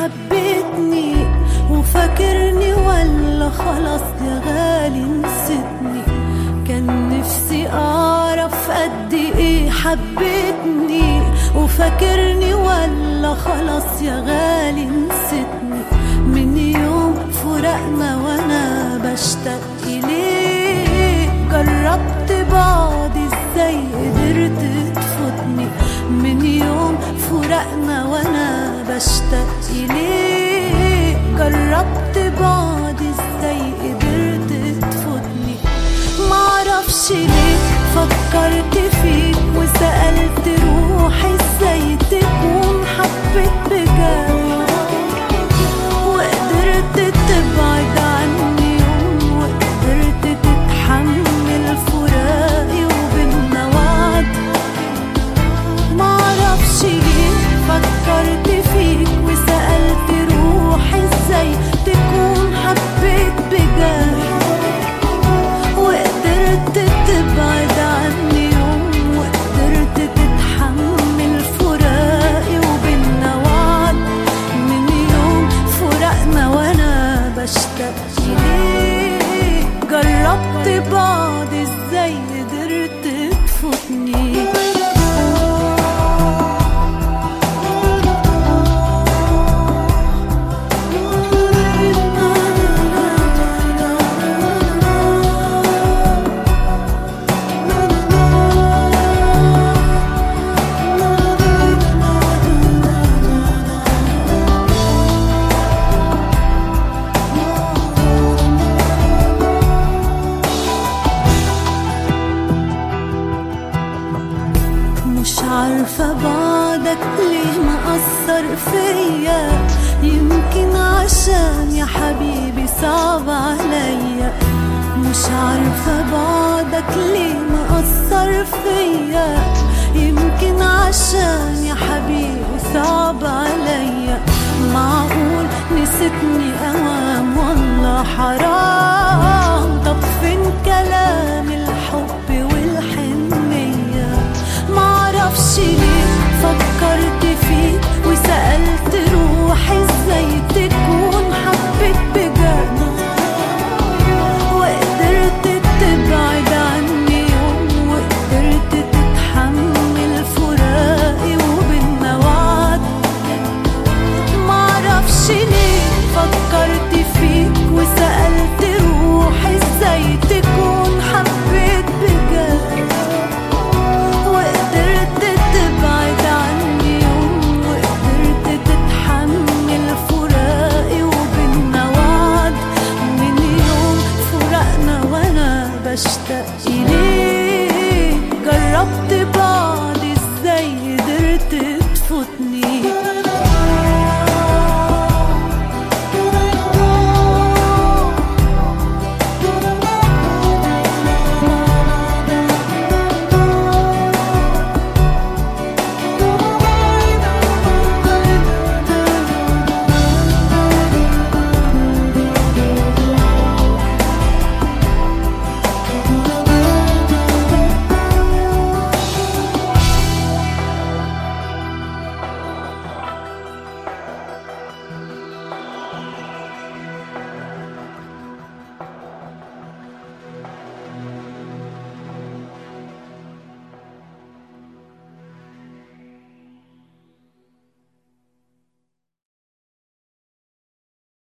حبيتني وفاكرني ولا خلاص يا غالي نسيتني كان نفسي اعرف قد ايه حبيتني وفاكرني ولا خلاص يا غالي نسيتني من يوم فرقنا وانا بشتاق اليك جربت بعض ازاي قدرت تفوتني من يوم فرقنا وانا بشتاق اليك جربت بعض ازاي قدرت تفوتني معرفش ليه فكرت فيك وسألت روحي ازاي تكون حبيت بجد وقدرت تبعد عني يوم وقدرت تتحمل فراقي وبينا وعد معرفش ليه فكرت فيك وسألت روحي ازاي تكون حبيت بجد وقدرت تبعد عني يوم وقدرت تتحمل فراقي وبينا وعد من يوم فرقنا وانا بشتاق ليك جربت بعض ازاي قدرت تفوتني مش عارفة بعدك ليه مأثر فيا يمكن عشان يا حبيبي صعب عليا مش عارفة بعدك ليه مأثر فيا يمكن عشان يا حبيبي صعب عليا معقول نسيتني أوام والله حرام طب فين كلام الحب والحنية معرفش ليه فكرت فيك وسألت